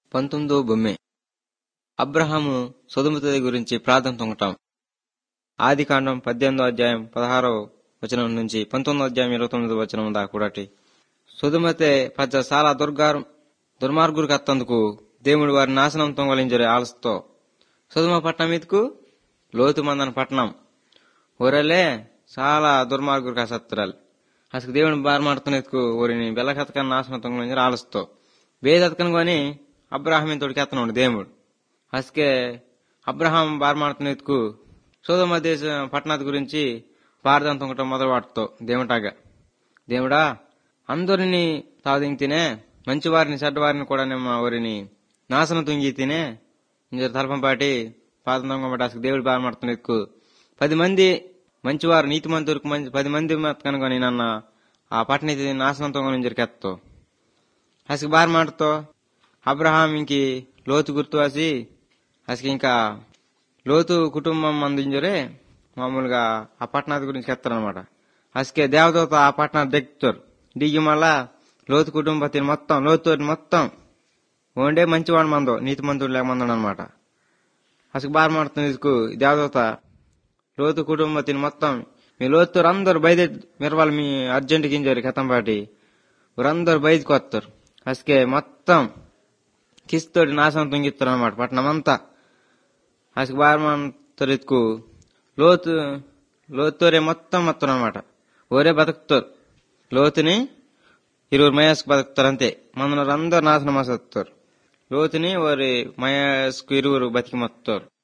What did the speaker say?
పంతొమ్మిదో బొమ్మె అబ్రహాము సొదుమతది గురించి ప్రార్థన తొంగటం ఆది కాండం పద్దెనిమిదో అధ్యాయం పదహారో వచనం నుంచి పంతొమ్మిదో అధ్యాయం ఇరవై తొమ్మిదో వచనం దాకా కూడాటి సుధుమతే పచ్చ చాలా దుర్గారు దుర్మార్గురికి అత్తందుకు దేవుడు వారి నాశనం తొంగలించరు ఆలస్తో సుధుమ పట్నం మీదకు లోతు మందన పట్నం ఊరలే చాలా దుర్మార్గురికి అసత్తురాలు అసలు దేవుని బారమాడుతున్నందుకు ఊరిని బెల్లకతకని నాశనం తొంగలించరు ఆలస్తో వేదతకను కొని అబ్రాహం తోడికి ఎత్తనుండు దేవుడు అసకే అబ్రహాం బారమాడుతున్నందుకు సోదమ దేశ పట్టణాది గురించి ప్రార్థన తొంగటం మొదలు వాడుతో దేవుటాగా దేవుడా అందరిని తాదింగ్ తినే మంచివారిని చెడ్డవారిని కూడా మా ఊరిని నాశనం తుంగి తినే ఇంజరు తలపంపాటి ప్రార్థన తొంగబట్టి అసలు దేవుడు బారమాడుతున్నందుకు పది మంది మంచివారు నీతిమంతులకు మంచి పది మంది కనుకొని నన్న ఆ పట్టణ నాశనం తొంగని జరికెత్తో అసలు బార్ మాటతో అబ్రహాం ఇంకి లోతు గుర్తువాసి అసలు ఇంకా లోతు కుటుంబం అందించరే మామూలుగా ఆ పట్టణాది గురించి చెప్తారనమాట అసకే దేవదూత ఆ పట్టణాన్ని దిగుతారు దిగి మళ్ళా లోతు కుటుంబతిని మొత్తం లోతు మొత్తం ఓండే మంచివాడు మందో నీతి మంతుడు లేకమందడు అనమాట అసలు బార్ మాడుతుంది ఇసుకు దేవదూత లోతు కుటుంబతిని మొత్తం మీ లోతు అందరు బయట మీరు వాళ్ళు మీ అర్జెంట్ గింజారు కథంపాటి వీరందరూ బయటకు వస్తారు అసకే మొత్తం కిస్తోటి నాశనం తుంగిస్తారు అనమాట పట్టణం అంతా అసలు బారమంతారు ఎత్తుకు లోతు లోతురే మొత్తం మొత్తం అనమాట ఓరే బతుకుతారు లోతుని ఇరువురు మయాస్కు బతుకుతారు అంతే మన అందరు నాశనం వస్తారు లోతుని ఓరి మయాస్కు ఇరువురు బతికి మొత్తారు